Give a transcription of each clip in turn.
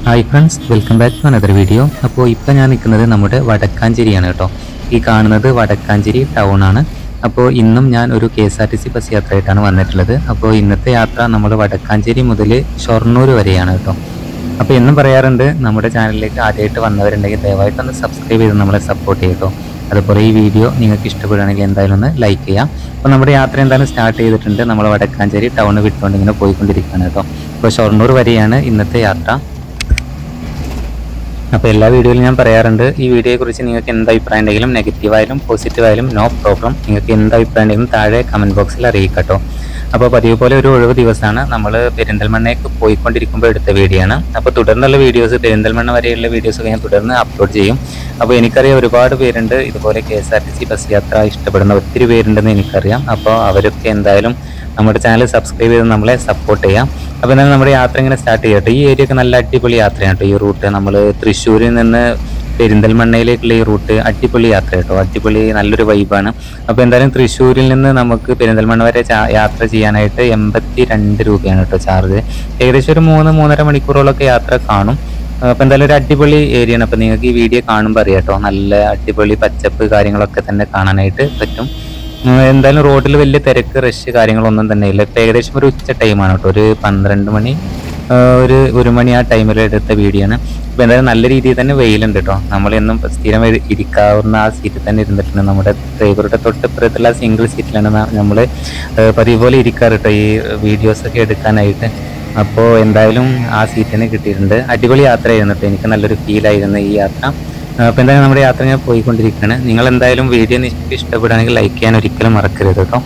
hi friends welcome back to another video അപ്പോൾ ഇപ്പം ഞാൻ നിൽക്കുന്നത് നമ്മുടെ വടക്കാഞ്ചേരിയാണ് കേട്ടോ ഈ കാണുന്നത് വടക്കാഞ്ചേരി ടൗൺ ആണ് അപ്പോൾ ഇന്നും ഞാൻ ഒരു K S R T C bus യാത്രയായിട്ടാണ് വന്നിട്ടുള്ളത് അപ്പോൾ ഇന്നത്തെ യാത്ര നമ്മൾ വടക്കാഞ്ചേരി മുതൽ ഷൊർണൂർ വരെയാണ് കേട്ടോ അപ്പോൾ എന്നും പറയാറുണ്ട് നമ്മുടെ ചാനലിലേക്ക് ആദ്യമായിട്ട് വന്നവരുണ്ടെങ്കിൽ ദയവായിട്ടൊന്ന് സബ്സ്ക്രൈബ് ചെയ്ത് നമ്മളെ സപ്പോർട്ട് ചെയ്യട്ടോ അതുപോലെ ഈ വീഡിയോ നിങ്ങൾക്ക് ഇഷ്ടപ്പെടുകയാണെങ്കിൽ എന്തായാലും ഒന്ന് ലൈക്ക് ചെയ്യാം അപ്പോൾ നമ്മുടെ യാത്ര എന്തായാലും സ്റ്റാർട്ട് ചെയ്തിട്ടുണ്ട് നമ്മൾ വടക്കാഞ്ചേരി ടൗൺ വിട്ടുകൊണ്ട് ഇങ്ങനെ പോയിക്കൊണ്ടിരിക്കുകയാണ് കേട്ടോ അപ്പോൾ ഷൊർണൂർ വരെയാണ് ഇന്നത്തെ യാത്ര അപ്പോൾ എല്ലാ വീഡിയോയിലും ഞാൻ പറയാറുണ്ട് ഈ വീഡിയോയെക്കുറിച്ച് നിങ്ങൾക്ക് എന്ത് അഭിപ്രായം ഉണ്ടെങ്കിലും നെഗറ്റീവ് ആയാലും പോസിറ്റീവ് ആയാലും നോ പ്രോബ്ലം നിങ്ങൾക്ക് എന്ത് അഭിപ്രായം ഉണ്ടെങ്കിലും താഴെ കമൻറ്റ് ബോക്സിൽ അറിയിക്കട്ടോ അപ്പോൾ പതിവ് പോലെ ഒരു ഒഴിവ് ദിവസമാണ് നമ്മൾ പെരിന്തൽമണ്ണയ്ക്ക് പോയിക്കൊണ്ടിരിക്കുമ്പോൾ എടുത്ത വീഡിയോ ആണ് അപ്പോൾ തുടർന്നുള്ള വീഡിയോസ് പെരിന്തൽമണ്ണ വരെയുള്ള വീഡിയോസ് ഞാൻ തുടർന്ന് അപ്ലോഡ് ചെയ്യും അപ്പോൾ എനിക്കറിയാം ഒരുപാട് പേരുണ്ട് ഇതുപോലെ K S R T C bus യാത്ര ഇഷ്ടപ്പെടുന്ന ഒത്തിരി പേരുണ്ടെന്ന് എനിക്കറിയാം അപ്പോൾ അവരൊക്കെ എന്തായാലും നമ്മുടെ ചാനൽ സബ്സ്ക്രൈബ് ചെയ്ത് നമ്മളെ സപ്പോർട്ട് ചെയ്യാം അപ്പോൾ എന്നാൽ നമ്മുടെ യാത്ര ഇങ്ങനെ സ്റ്റാർട്ട് ചെയ്യട്ടെ ഈ ഏരിയ ഒക്കെ നല്ല അടിപൊളി യാത്രയാണ് കേട്ടോ ഈ റൂട്ട് നമ്മൾ തൃശ്ശൂരിൽ നിന്ന് പെരിന്തൽമണ്ണയിലേക്കുള്ള ഈ റൂട്ട് അടിപൊളി യാത്ര കേട്ടോ അടിപൊളി നല്ലൊരു വൈബാണ് അപ്പോൾ എന്തായാലും തൃശ്ശൂരിൽ നിന്ന് നമുക്ക് പെരിന്തൽമണ്ണ വരെ ചാ- യാത്ര ചെയ്യാനായിട്ട് എൺപത്തി രണ്ട് രൂപയാണ് കേട്ടോ ചാർജ് ഏകദേശം ഒരു മൂന്ന് മൂന്നര മണിക്കൂറോളൊക്കെ യാത്ര കാണും അപ്പോൾ എന്തായാലും ഒരു അടിപൊളി ഏരിയ ആണ് അപ്പോൾ നിങ്ങൾക്ക് ഈ വീഡിയോ കാണുമ്പോൾ അറിയാം കേട്ടോ നല്ല അടിപൊളി പച്ചപ്പ് കാര്യങ്ങളൊക്കെ തന്നെ കാണാനായിട്ട് പറ്റും ഉം, എന്തായാലും റോഡിൽ വലിയ തിരക്ക് റഷ് കാര്യങ്ങളൊന്നും തന്നെ ഇല്ല ഇപ്പം ഏകദേശം ഒരു ഉച്ച ടൈമാണ് കേട്ടോ ഒരു പന്ത്രണ്ട് മണി ആ, ഒരു ഒരു മണി ആ ടൈമിൽ എടുത്ത വീഡിയോ ആണ് അപ്പോൾ എന്തായാലും നല്ല രീതിയിൽ തന്നെ വെയിലുണ്ട് കേട്ടോ നമ്മളെന്നും സ്ഥിരം ഇരി- ഇരിക്കാവുന്ന ആ സീറ്റിൽ തന്നെ ഇരുന്നിട്ടുണ്ട് നമ്മുടെ ഡ്രൈവറുടെ തൊട്ടിപ്പുറത്തുള്ള സിംഗിൾ സീറ്റിലാണ് നമ്മൾ പതിവ് പോലെ ഇരിക്കാറ് കേട്ടോ ഈ വീഡിയോസൊക്കെ എടുക്കാനായിട്ട് അപ്പോൾ എന്തായാലും ആ സീറ്റിന് കിട്ടിയിട്ടുണ്ട് അടിപൊളി യാത്രയായിരുന്നു കേട്ടോ എനിക്ക് നല്ലൊരു ഫീലായിരുന്നു ഈ യാത്ര അപ്പോൾ എന്തായാലും നമ്മുടെ യാത്ര ഞാൻ പോയിക്കൊണ്ടിരിക്കുകയാണ് നിങ്ങൾ എന്തായാലും വീഡിയോ നിങ്ങൾക്ക് ഇഷ്ടപ്പെടുകയാണെങ്കിൽ ലൈക്ക് ചെയ്യാൻ ഒരിക്കലും മറക്കരുത് കേട്ടോ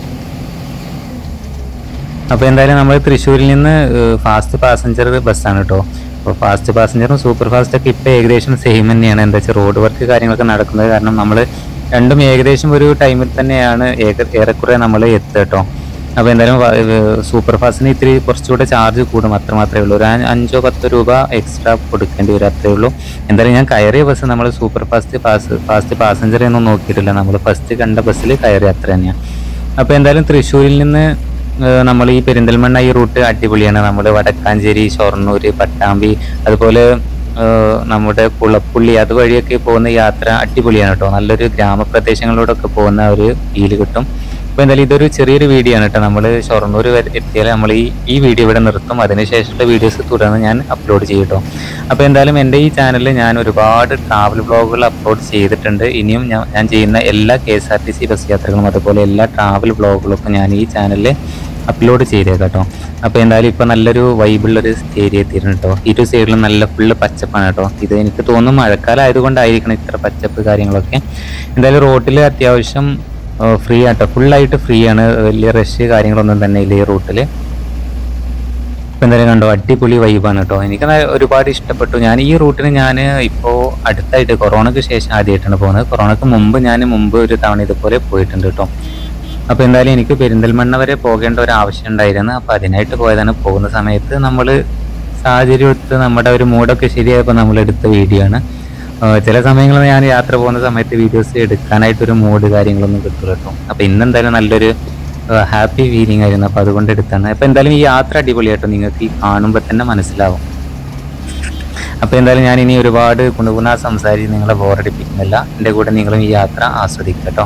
അപ്പോൾ എന്തായാലും നമ്മൾ തൃശ്ശൂരിൽ നിന്ന് ഫാസ്റ്റ് പാസഞ്ചർ ബസ്സാണ് കേട്ടോ അപ്പോൾ ഫാസ്റ്റ് പാസഞ്ചറും സൂപ്പർ ഫാസ്റ്റ് ഒക്കെ ഇപ്പോൾ ഏകദേശം സെയിം തന്നെയാണ് എന്താ വെച്ചാൽ റോഡ് വർക്ക് കാര്യങ്ങളൊക്കെ നടക്കുന്നത് കാരണം നമ്മൾ രണ്ടും ഏകദേശം ഒരു ടൈമിൽ തന്നെയാണ് ഏക ഏറെക്കുറെ നമ്മൾ എത്തുക കേട്ടോ അപ്പോൾ എന്തായാലും സൂപ്പർ ഫാസ്റ്റിന് ഇത്തിരി കുറച്ചുകൂടെ ചാർജ് കൂടും അത്ര മാത്രമേ ഉള്ളൂ ഒരു അ- അഞ്ചോ പത്തോ രൂപ എക്സ്ട്രാ കൊടുക്കേണ്ടി വരും അത്രേ ഉള്ളൂ എന്തായാലും ഞാൻ കയറിയ ബസ് നമ്മൾ super fast pass fast passenger ഒന്നും നോക്കിയിട്ടില്ല നമ്മൾ ഫസ്റ്റ് കണ്ട ബസ്സിൽ കയറി അത്ര തന്നെയാണ് അപ്പോൾ എന്തായാലും തൃശ്ശൂരിൽ നിന്ന് നമ്മൾ ഈ പെരിന്തൽമണ്ണ ഈ റൂട്ട് അടിപൊളിയാണ് നമ്മൾ വടക്കാഞ്ചേരി ഷൊർണൂർ പട്ടാമ്പി അതുപോലെ ഏഹ്, നമ്മുടെ കുളപ്പുള്ളി അതുവഴിയൊക്കെ പോകുന്ന യാത്ര അടിപൊളിയാണ് കേട്ടോ നല്ലൊരു ഗ്രാമപ്രദേശങ്ങളിലൂടെയൊക്കെ പോകുന്ന ഒരു ഫീല് കിട്ടും അപ്പോൾ എന്തായാലും ഇതൊരു ചെറിയൊരു വീഡിയോ ആണ് കേട്ടോ നമ്മൾ ഷൊർണൂർ വരെ എത്തിയാൽ നമ്മൾ ഈ ഈ വീഡിയോ ഇവിടെ നിർത്തും അതിനുശേഷമുള്ള വീഡിയോസ് തുടർന്ന് ഞാൻ അപ്ലോഡ് ചെയ്യും കേട്ടോ അപ്പോൾ എന്തായാലും എൻ്റെ ഈ ചാനലിൽ ഞാൻ ഒരുപാട് ട്രാവൽ വ്ളോഗുകൾ അപ്ലോഡ് ചെയ്തിട്ടുണ്ട് ഇനിയും ഞാൻ ഞാൻ ചെയ്യുന്ന എല്ലാ K S R T C bus യാത്രകളും അതുപോലെ എല്ലാ ട്രാവൽ വ്ളോഗുകളൊക്കെ ഞാൻ ഈ ചാനലിൽ അപ്ലോഡ് ചെയ്തേക്കാം കേട്ടോ അപ്പോൾ എന്തായാലും ഇപ്പോൾ നല്ലൊരു വൈബുള്ളൊരു ഏരിയ എത്തിയിരുന്നു കേട്ടോ ഇരു സൈഡിലും നല്ല ഫുള്ള് പച്ചപ്പാണ് കേട്ടോ ഇത് എനിക്ക് തോന്നുന്നു മഴക്കാലം ആയതുകൊണ്ടായിരിക്കണം ഇത്ര പച്ചപ്പ് കാര്യങ്ങളൊക്കെ എന്തായാലും റോട്ടിൽ അത്യാവശ്യം ഫ്രീ ആട്ടോ ഫുള്ളായിട്ട് ഫ്രീ ആണ് വലിയ റഷ് കാര്യങ്ങളൊന്നും തന്നെ ഇല്ല ഈ റൂട്ടിൽ ഇപ്പം എന്തായാലും കണ്ടോ അടിപൊളി വൈബാണ് കേട്ടോ എനിക്ക് ന- ഒരുപാട് ഇഷ്ടപ്പെട്ടു ഞാൻ ഈ റൂട്ടിന് ഞാൻ ഇപ്പോൾ അടുത്തായിട്ട് കൊറോണയ്ക്ക് ശേഷം ആദ്യമായിട്ടാണ് പോകുന്നത് കൊറോണയ്ക്ക് മുമ്പ് ഞാൻ മുമ്പ് ഒരു തവണ ഇതുപോലെ പോയിട്ടുണ്ട് കേട്ടോ അപ്പോൾ എന്തായാലും എനിക്ക് പെരിന്തൽമണ്ണ വരെ പോകേണ്ട ഒരു ആവശ്യം ഉണ്ടായിരുന്നു അപ്പോൾ അതിനായിട്ട് പോയതാണ് പോകുന്ന സമയത്ത് നമ്മൾ സാഹചര്യം എടുത്ത് നമ്മുടെ ഒരു മൂഡൊക്കെ ശരിയായപ്പോൾ നമ്മൾ എടുത്ത വീഡിയോ ആണ് ആ, ചില സമയങ്ങളിൽ ഞാൻ യാത്ര പോകുന്ന സമയത്ത് വീഡിയോസ് എടുക്കാനായിട്ടൊരു മൂഡ് കാര്യങ്ങളൊന്നും കിട്ടില്ല കേട്ടോ അപ്പോൾ ഇന്നെന്തായാലും നല്ലൊരു ഹാപ്പി ഫീലിംഗ് ആയിരുന്നു അപ്പോൾ അതുകൊണ്ട് എടുത്താണ് അപ്പോൾ എന്തായാലും ഈ യാത്ര അടിപൊളിയാട്ടോ നിങ്ങൾക്ക് ഈ കാണുമ്പോൾ തന്നെ മനസ്സിലാവും അപ്പോൾ എന്തായാലും ഞാൻ ഇനി ഒരുപാട് കുണുകുണ സംസാരിച്ച് നിങ്ങളെ ബോറടിപ്പിക്കുന്നില്ല എൻ്റെ കൂടെ നിങ്ങളും ഈ യാത്ര ആസ്വദിക്കുക കേട്ടോ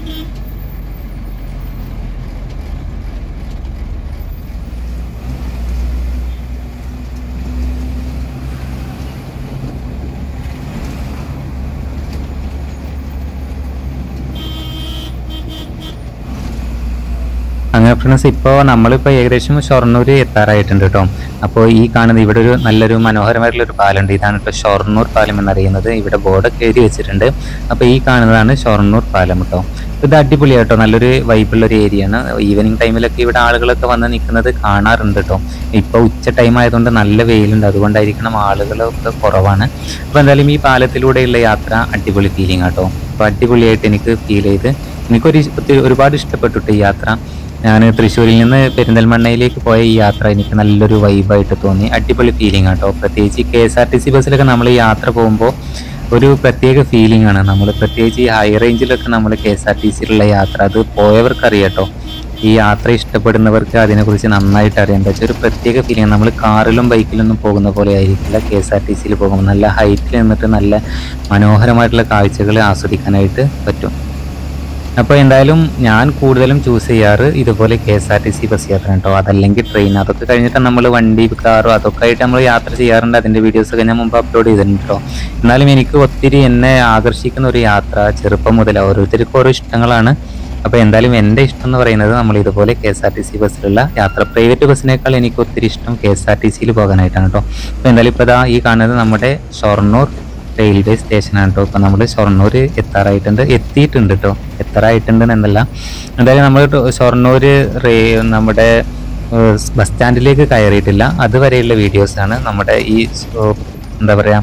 അങ്ങനെ ഫ്രണ്ട്സ് ഇപ്പോൾ നമ്മളിപ്പോൾ ഏകദേശം ഷൊർണൂർ എത്താറായിട്ടുണ്ട് കേട്ടോ അപ്പോൾ ഈ കാണുന്ന ഇവിടെ ഒരു നല്ലൊരു മനോഹരമായിട്ടുള്ള ഒരു പാലമുണ്ട് ഇതാണ് ഇപ്പോൾ ഷൊർണൂർ പാലം എന്നറിയുന്നത് ഇവിടെ ബോർഡൊക്കെ എഴുതി വെച്ചിട്ടുണ്ട് അപ്പോൾ ഈ കാണുന്നതാണ് ഷൊർണൂർ പാലം കേട്ടോ ഇത് അടിപൊളിയാട്ടോ നല്ലൊരു വൈബുള്ള ഒരു ഏരിയ ആണ് ഈവനിങ് ടൈമിലൊക്കെ ഇവിടെ ആളുകളൊക്കെ വന്ന് നിൽക്കുന്നത് കാണാറുണ്ട് കേട്ടോ ഇപ്പോൾ ഉച്ച ടൈം ആയതുകൊണ്ട് നല്ല വെയിലുണ്ട് അതുകൊണ്ടായിരിക്കണം ആളുകളൊക്കെ കുറവാണ് അപ്പോൾ എന്തായാലും ഈ പാലത്തിലൂടെയുള്ള യാത്ര അടിപൊളി ഫീലിംഗ് ആട്ടോ അപ്പോൾ അടിപൊളിയായിട്ട് എനിക്ക് ഫീൽ ചെയ്ത് എനിക്കൊരു ഒത്തിരി ഒരുപാട് ഇഷ്ടപ്പെട്ടിട്ട് ഈ യാത്ര ഞാൻ തൃശ്ശൂരിൽ നിന്ന് പെരിന്തൽമണ്ണയിലേക്ക് പോയ ഈ യാത്ര എനിക്ക് നല്ലൊരു വൈബായിട്ട് തോന്നി അടിപൊളി ഫീലിംഗ് ആട്ടോ പ്രത്യേകിച്ച് K S R T C ബസ്സിലൊക്കെ നമ്മൾ ഈ യാത്ര പോകുമ്പോൾ ഒരു പ്രത്യേക ഫീലിംഗ് ആണ് നമ്മൾ പ്രത്യേകിച്ച് ഈ ഹൈ റേഞ്ചിലൊക്കെ നമ്മൾ കെ എസ് ആർ ടി സിയിലുള്ള യാത്ര അത് പോയവർക്ക് അറിയാട്ടോ ഈ യാത്ര ഇഷ്ടപ്പെടുന്നവർക്ക് അതിനെക്കുറിച്ച് നന്നായിട്ട് അറിയാം എന്താ വെച്ചാൽ ഒരു പ്രത്യേക ഫീലിംഗ് നമ്മൾ കാറിലും ബൈക്കിലൊന്നും പോകുന്ന പോലെ ആയിരിക്കില്ല കെ എസ് ആർ ടി സിയിൽ പോകുമ്പോൾ നല്ല ഹൈറ്റിൽ നിന്നിട്ട് നല്ല മനോഹരമായിട്ടുള്ള കാഴ്ചകൾ ആസ്വദിക്കാനായിട്ട് പറ്റും അപ്പോൾ എന്തായാലും ഞാൻ കൂടുതലും ചൂസ് ചെയ്യാറ് ഇതുപോലെ K S R T C bus യാത്ര കേട്ടോ അതല്ലെങ്കിൽ ട്രെയിൻ അതൊക്കെ കഴിഞ്ഞിട്ട് നമ്മൾ വണ്ടി കാറോ അതൊക്കെ ആയിട്ട് നമ്മൾ യാത്ര ചെയ്യാറുണ്ട് അതിൻ്റെ വീഡിയോസൊക്കെ ഞാൻ മുമ്പ് അപ്ലോഡ് ചെയ്തിട്ടുണ്ട് കേട്ടോ എന്നാലും എനിക്ക് ഒത്തിരി എന്നെ ആകർഷിക്കുന്ന ഒരു യാത്ര ചെറുപ്പം മുതൽ ഓരോരുത്തർക്കും ഓരോ ഇഷ്ടങ്ങളാണ് അപ്പോൾ എന്തായാലും എൻ്റെ ഇഷ്ടം എന്ന് പറയുന്നത് നമ്മൾ ഇതുപോലെ K S R T C ബസ്സിലുള്ള യാത്ര പ്രൈവറ്റ് ബസ്സിനേക്കാൾ എനിക്ക് ഒത്തിരി ഇഷ്ടം കെ എസ് ആർ ടി സിയിൽ പോകാനായിട്ടാണ് കേട്ടോ അപ്പോൾ എന്തായാലും ഇപ്പോൾ ഇതാ ഈ കാണുന്നത് നമ്മുടെ ഷൊർണൂർ റെയിൽവേ സ്റ്റേഷനാണ് കേട്ടോ ഇപ്പം നമ്മൾ ഷൊർണൂർ എത്താറായിട്ടുണ്ട് എത്തിയിട്ടുണ്ട് കേട്ടോ എത്താറായിട്ടുണ്ട് എന്നല്ല എന്തായാലും നമ്മൾ ഷൊർണൂർ റേ നമ്മുടെ ഏഹ്, ബസ് സ്റ്റാൻഡിലേക്ക് കയറിയിട്ടില്ല അതുവരെയുള്ള വീഡിയോസാണ് നമ്മുടെ ഈ ഏഹ്, എന്താ പറയുക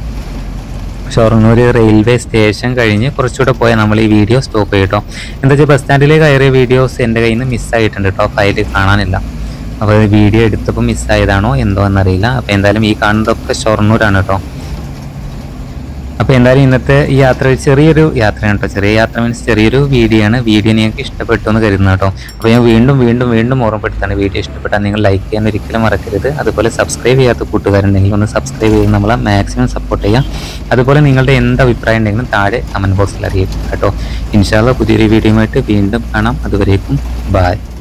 ഷൊർണൂർ റെയിൽവേ സ്റ്റേഷൻ കഴിഞ്ഞ് കുറച്ചുകൂടെ പോയാൽ നമ്മൾ ഈ വീഡിയോ സ്റ്റോപ്പ് ചെയ്യും കേട്ടോ എന്താ വെച്ചാൽ ബസ് സ്റ്റാൻഡിലേക്ക് കയറിയ വീഡിയോസ് എൻ്റെ കയ്യിൽ നിന്ന് മിസ്സായിട്ടുണ്ട് കേട്ടോ ഫയൽ കാണാനില്ല അപ്പോൾ വീഡിയോ എടുത്തപ്പോൾ മിസ്സായതാണോ എന്തോ എന്നറിയില്ല അപ്പോൾ എന്തായാലും ഈ കാണുന്നതൊക്കെ ഷൊർണൂരാണ് കേട്ടോ അപ്പോൾ എന്തായാലും ഇന്നത്തെ ഈ യാത്ര ഒരു ചെറിയൊരു യാത്രയാണ് കേട്ടോ ചെറിയ യാത്ര മീൻസ് ചെറിയൊരു വീഡിയോ ആണ് വീഡിയോ നിങ്ങൾക്ക് ഇഷ്ടപ്പെട്ടു എന്ന് കരുതുന്നു കേട്ടോ അപ്പോൾ ഞാൻ വീണ്ടും വീണ്ടും വീണ്ടും ഓർമ്മപ്പെടുത്താണ് വീഡിയോ ഇഷ്ടപ്പെട്ടാൽ നിങ്ങൾ ലൈക്ക് ചെയ്യാൻ ഒരിക്കലും മറക്കരുത് അതുപോലെ സബ്സ്ക്രൈബ് ചെയ്യാത്ത കൂട്ടുകാരുണ്ടെങ്കിൽ ഒന്ന് സബ്സ്ക്രൈബ് ചെയ്ത് നമ്മളെ മാക്സിമം സപ്പോർട്ട് ചെയ്യാം അതുപോലെ നിങ്ങളുടെ എന്ത് അഭിപ്രായം ഉണ്ടെങ്കിലും താഴെ കമൻറ്റ് ബോക്സിൽ അറിയിക്കും കേട്ടോ ഇൻഷാല്ല പുതിയൊരു വീഡിയോയുമായിട്ട് വീണ്ടും കാണാം അതുവരേക്കും ബായ്